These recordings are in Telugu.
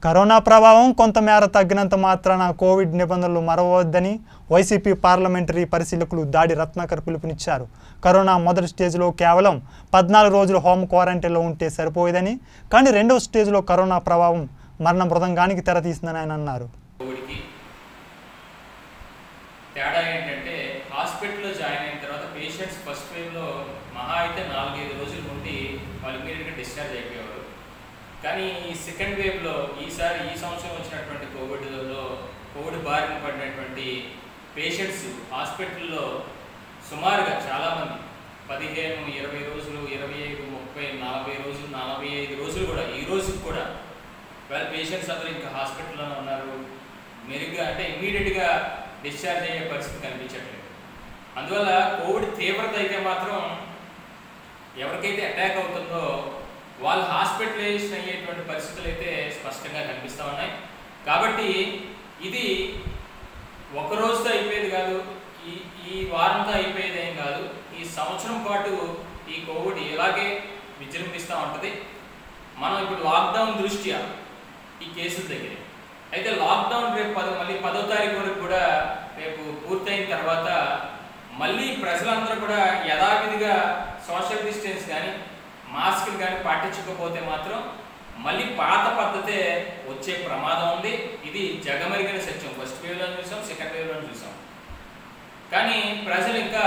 కరోనా ప్రభావం కొంతమేర తగ్గినంత మాత్రాన కోవిడ్ నిబంధనలు మరవద్దని వైసీపీ పార్లమెంటరీ పరిశీలకులు దాడి రత్నాకర్ పిలుపునిచ్చారు కరోనా మొదటి స్టేజ్లో కేవలం పద్నాలుగు రోజులు హోమ్ క్వారంటైన్లో ఉంటే సరిపోయేదని కానీ రెండవ స్టేజ్లో కరోనా ప్రభావం మరణ మృదంగానికి తెరతీసిందని ఆయన అన్నారు కోవిడ్కి తేడా ఏంటంటే హాస్పిటల్లో జాయిన్ అయిన తర్వాత పేషెంట్స్ ఫస్ట్ వేవ్లో మహా అయితే నాలుగైదు రోజులు ఉండి వాళ్ళు ఇమీడియట్గా డిశ్చార్జ్ అయిపోయేవారు కానీ ఈ సెకండ్ వేవ్లో ఈసారి ఈ సంవత్సరం వచ్చినటువంటి కోవిడ్లో కోవిడ్ బారిన పడినటువంటి పేషెంట్స్ హాస్పిటల్లో సుమారుగా చాలామంది పదిహేను ఇరవై రోజులు ఇరవై ఐదు ముప్పై నలభై రోజులు నలభై ఐదు రోజులు కూడా ఈ రోజుకి కూడా వాళ్ళ పేషెంట్స్ అందరూ ఇంకా హాస్పిటల్లోనే ఉన్నారు మెరుగ్గా అంటే ఇమీడియట్గా డిశ్చార్జ్ అయ్యే పరిస్థితి కనిపించట్లేదు అందువల్ల కోవిడ్ తీవ్రత అయితే మాత్రం ఎవరికైతే అటాక్ అవుతుందో వాళ్ళు హాస్పిటలైజేషన్ అయ్యేటువంటి పరిస్థితులు అయితే స్పష్టంగా కనిపిస్తూ ఉన్నాయి కాబట్టి ఇది ఒక రోజుతో అయిపోయేది కాదు ఈ ఈ వారంతో అయిపోయేది ఏం కాదు ఈ సంవత్సరం పాటు ఈ కోవిడ్ ఇలాగే విజృంభిస్తూ ఉంటుంది మనం ఇప్పుడు లాక్డౌన్ దృష్ట్యా ఈ కేసుల దగ్గర అయితే లాక్డౌన్ రేపు పద మళ్ళీ పదో తారీఖు వరకు కూడా రేపు పూర్తయిన తర్వాత మళ్ళీ ప్రజలందరూ కూడా యథావిధిగా సోషల్ డిస్టెన్స్ కానీ మాస్కులు కానీ పాటించకపోతే మాత్రం మళ్ళీ పాత పద్ధతే వచ్చే ప్రమాదం ఉంది ఇది జగమరిగిన సత్యం ఫస్ట్ వేవ్లో చూసాం సెకండ్ వేవ్లో చూసాం కానీ ప్రజలు ఇంకా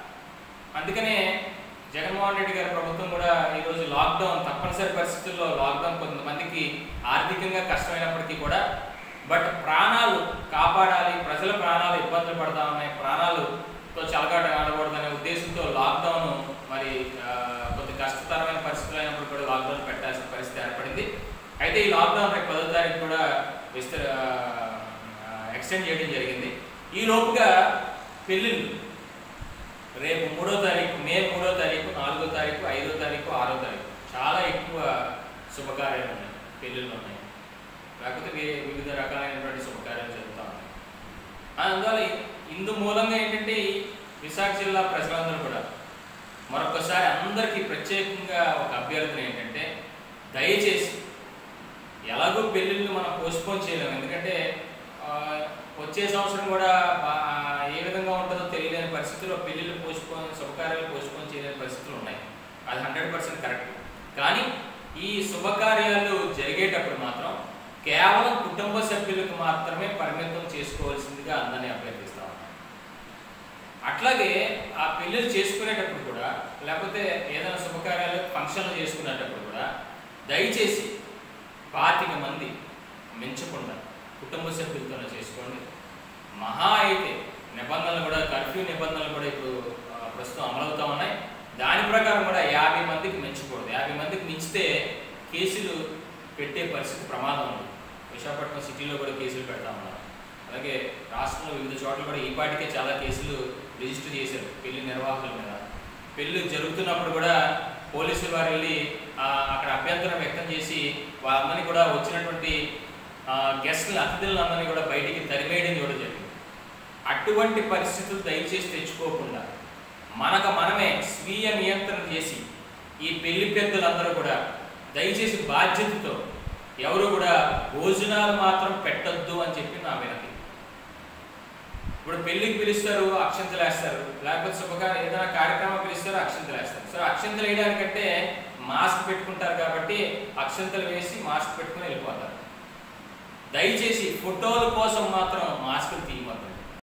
అందుకనే జగన్మోహన్ రెడ్డి గారి ప్రభుత్వం కూడా ఈరోజు లాక్డౌన్ తప్పనిసరి పరిస్థితుల్లో లాక్డౌన్ కొంతమందికి ఆర్థికంగా కష్టమైనప్పటికీ కూడా బట్ ప్రాణాలు కాపాడాలి ప్రజల ప్రాణాలు ఇబ్బందులు పడతా ఉన్నాయి ప్రాణాలతో చెలగాట ఆడకూడదనే ఉద్దేశంతో లాక్డౌన్ మరి ఆ, కొద్ది కష్టతరమైన పరిస్థితులు అయినప్పుడు కూడా లాక్డౌన్ పెట్టాల్సిన పరిస్థితి ఏర్పడింది అయితే ఈ లాక్డౌన్ రేపు పదో తారీఖు కూడా విస్తర ఎక్స్టెండ్ చేయడం జరిగింది ఈ లోపుగా పెళ్ళిళ్ళు రేపు మూడో తారీఖు మే మూడో తారీఖు నాలుగో తారీఖు ఐదో తారీఖు ఆరో తారీఖు చాలా ఎక్కువ శుభకార్యాలు ఉన్నాయి పెళ్ళిళ్ళు ఉన్నాయి లేకపోతే వే- వివిధ రకాలైనటువంటి శుభకార్యాలు జరుగుతూ ఉన్నాయి అందువల్ల ఇందు మూలంగా ఏంటంటే ఈ విశాఖ జిల్లా ప్రజలందరూ కూడా మరొకసారి అందరికీ ప్రత్యేకంగా ఒక అభ్యర్థన ఏంటంటే దయచేసి ఎలాగో పెళ్ళిళ్ళు మనం పోస్ట్పోన్ చేయలేము ఎందుకంటే ఆ, వచ్చే సంవత్సరం కూడా బా- ఏ విధంగా ఉంటుందో తెలియలేని పరిస్థితుల్లో పెళ్ళిళ్ళు పోస్ట్పోన్ శుభకార్యాలు పోస్ట్పోన్ చేయలేని పరిస్థితులు ఉన్నాయి అది హండ్రెడ్ పర్సెంట్ కరెక్ట్ కానీ ఈ శుభకార్యాలు జరిగేటప్పుడు మాత్రం కేవలం కుటుంబ సభ్యులకు మాత్రమే పరిమితం చేసుకోవాల్సిందిగా అందరినీ అభ్యర్థిస్తా ఉన్నాను అట్లాగే ఆ పెళ్ళిళ్ళు చేసుకునేటప్పుడు కూడా లేకపోతే ఏదైనా శుభకార్యాలు ఫంక్షన్లు చేసుకునేటప్పుడు కూడా దయచేసి పాతిక మంది మించకుండా కుటుంబ సభ్యులతోనే చేసుకోండి మహా అయితే నిబంధనలు కూడా కర్ఫ్యూ నిబంధనలు కూడా ఇప్పుడు ఆ, ప్రస్తుతం అమలవుతా ఉన్నాయి దాని ప్రకారం కూడా యాభై మందికి మించకూడదు యాభై మందికి మించితే కేసులు పెట్టే పరిస్థితి ప్రమాదం ఉంది విశాఖపట్నం సిటీలో కూడా కేసులు పెడతా ఉన్నారు అలాగే రాష్ట్రంలో వివిధ చోట్ల కూడా ఈ పాటికే చాలా కేసులు రిజిస్టర్ చేశారు పెళ్లి నిర్వాహకుల మీద పెళ్లి జరుగుతున్నప్పుడు కూడా పోలీసులు వారు వెళ్ళి ఆ, అక్కడ అభ్యంతరం వ్యక్తం చేసి వాళ్ళందరినీ కూడా వచ్చినటువంటి గెస్ట్ని అతిథులందరినీ కూడా బయటికి తరిమేయడం కూడా జరిగింది అటువంటి పరిస్థితులు దయచేసి తెచ్చుకోకుండా మనకు మనమే స్వీయ నియంత్రణ చేసి ఈ పెళ్లి పెద్దలందరూ కూడా దయచేసి బాధ్యతతో ఎవరు కూడా భోజనాలు మాత్రం పెట్టొద్దు అని చెప్పి నా వినతి ఇప్పుడు పెళ్లికి పిలుస్తారు అక్షంతలు వేస్తారు లేకపోతే శుభకార్యం ఏదైనా కార్యక్రమం పిలుస్తారు అక్షంతలు వేస్తారు సో అక్షంతలు వేయడానికంటే మాస్క్ పెట్టుకుంటారు కాబట్టి అక్షంతలు వేసి మాస్క్ పెట్టుకుని వెళ్ళిపోతారు దయచేసి ఫోటోల కోసం మాత్రం